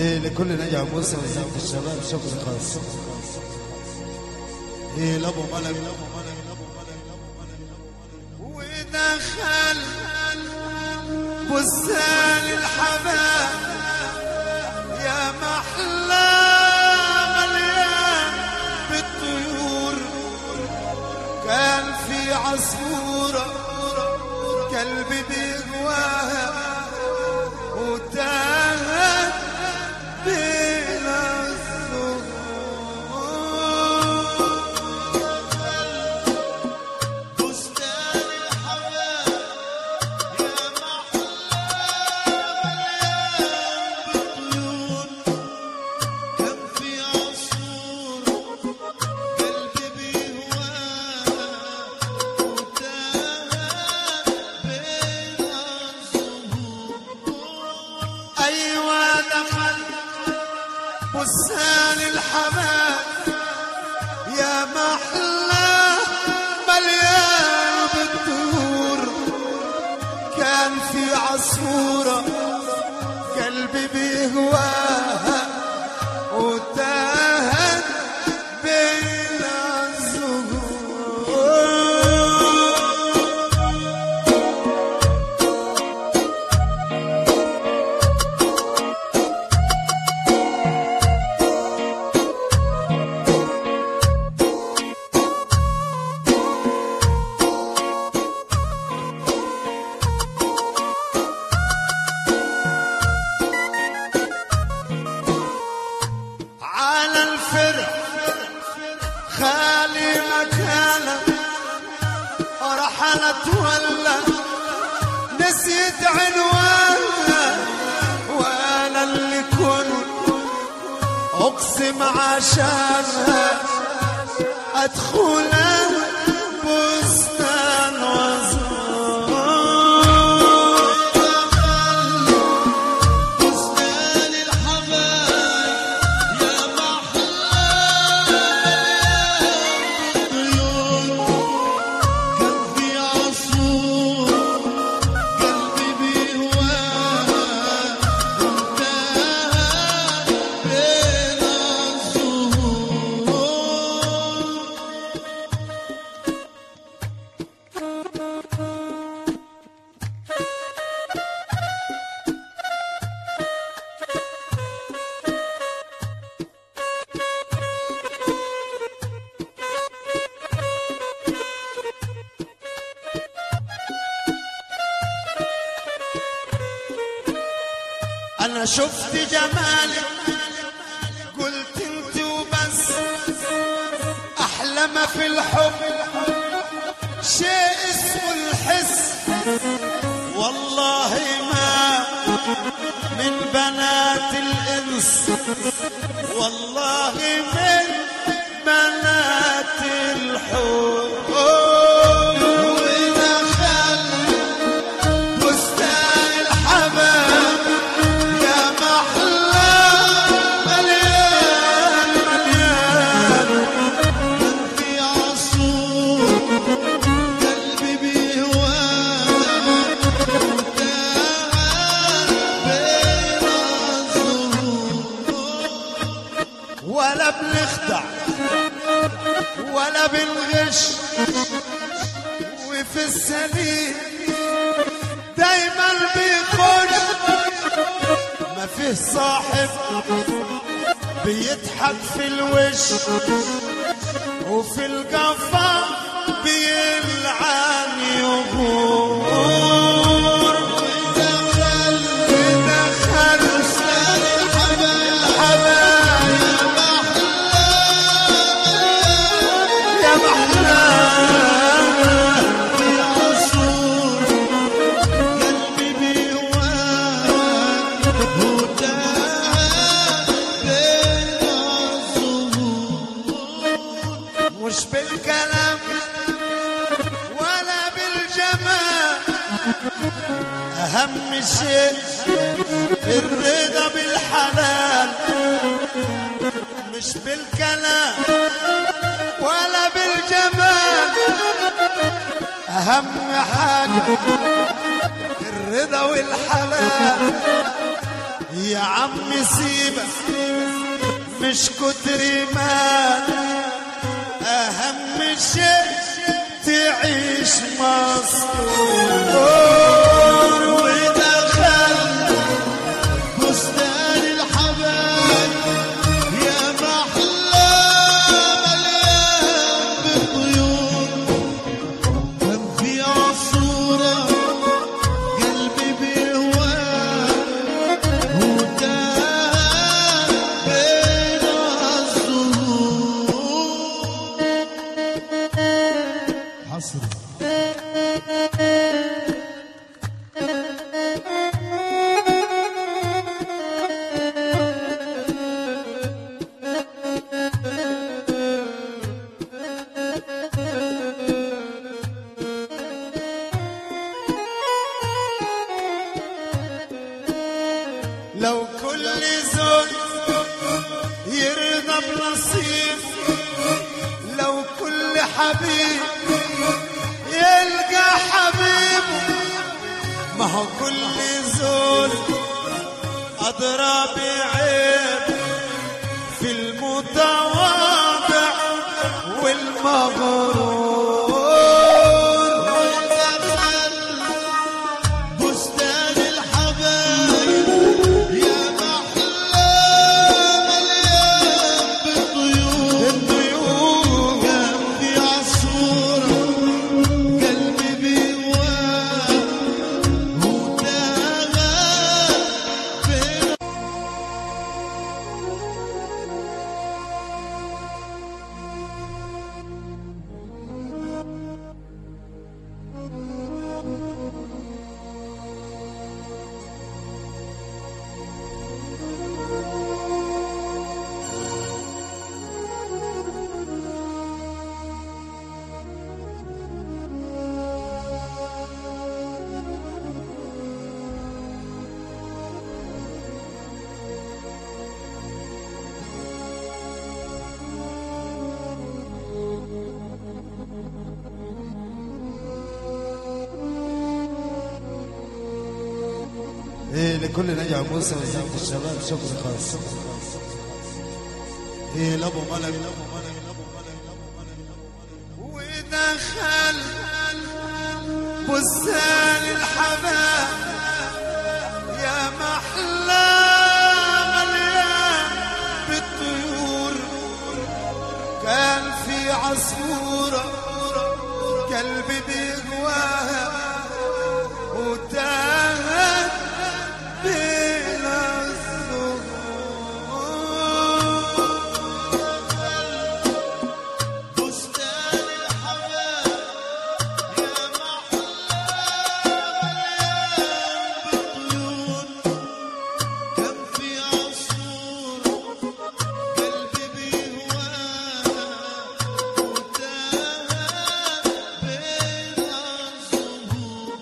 إيه لكل نجع موسى وزينة الشباب شكر خاص إيه لابو ملك لابو ملك لابو ملك لابو ملك ودخل بستان الحباب يا محلى مليان بالطيور كان في عصفورة قلبي بيغواها وتاهت بين الزهور بستان الحباب يا محلى كان في عصفور قلبي بيهواها وتاهت بين الزهور أيوة دخل بستان الحباب يا محلى مليان بالطيور كان في عصفورة قلبي بيهواها وتاهت بين الزهور على الفرع خالي مكانه رحلت ولا نسيت عنوانها وانا اللي كنت اقسم عشانها ادخل بستان وزور بستان الحبايب يا محلى كان في عصفور قلبي بيهواها وانتهى بين الزهور انا شفت جمالك قلت انت وبس احلى ما في الحب شيء اسمه الحس والله ما من بنات الانس والله من بنات الحب ودخل بستان الحباب يا محلى مليان مليان كان في عصور قلبي بيهواها وانتهى بين الزهور ولا بنخدع ولا بنغش وفي السليم دايما بيخش ما فيه صاحب بيضحك في الوش وفي القفا بيلعن يغور ودخل ودخل الحبايب يا محلى يا عصور قلبي بيهواك وتاه بين الزهور مش بالكلام ولا بالجمال أهم شيء الرضا بالحلال مش بالكلام ولا بالجمال أهم حاجة الرضا والحلال يا عم سيبك مش كتر مال اهم شيء تعيش مسطور ودخل بستان الحبايب يا محلى مليان بالطيور كان في عصورة قلبي بيهواه وتاه بين الزهور حصر لو كل زول يرضى بنصيب لو كل حبيب يلقى حبيبه ما هو كل زول أدرى بعيب في المتواضع والمغرور بستان الحبايب يا محلى مليان بالطيور الطيور كان في عصفورة قلبي بيواه وتاه بين ايه لكل نجع موسى وزينة الشباب شكر خاص ايه لابو ملك لابو ملك لابو ملك لابو ملك لابو ملك ودخل بستان الحباب يا محلى مليان بالطيور كان في عصفورة قلبي بيغواها وتاهت بين الزهور بستان الحبايب يا محلى مليان بالطيور كان في عصفورة قلبي بيهواها وتاه بين الزهور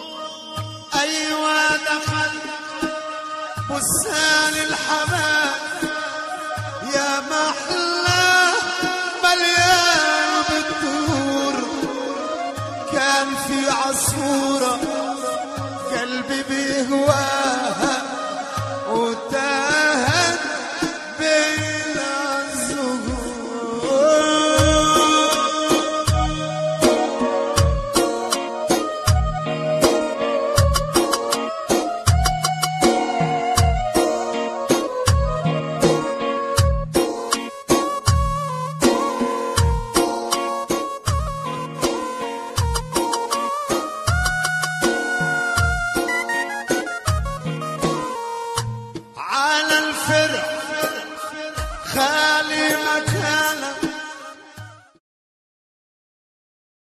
أيوة دخل بستان الحمام يا محلى مليان بالطيور كان في عصفورة قلبي بيهواها وتاهت بين الزهور على الفرع خالي مكان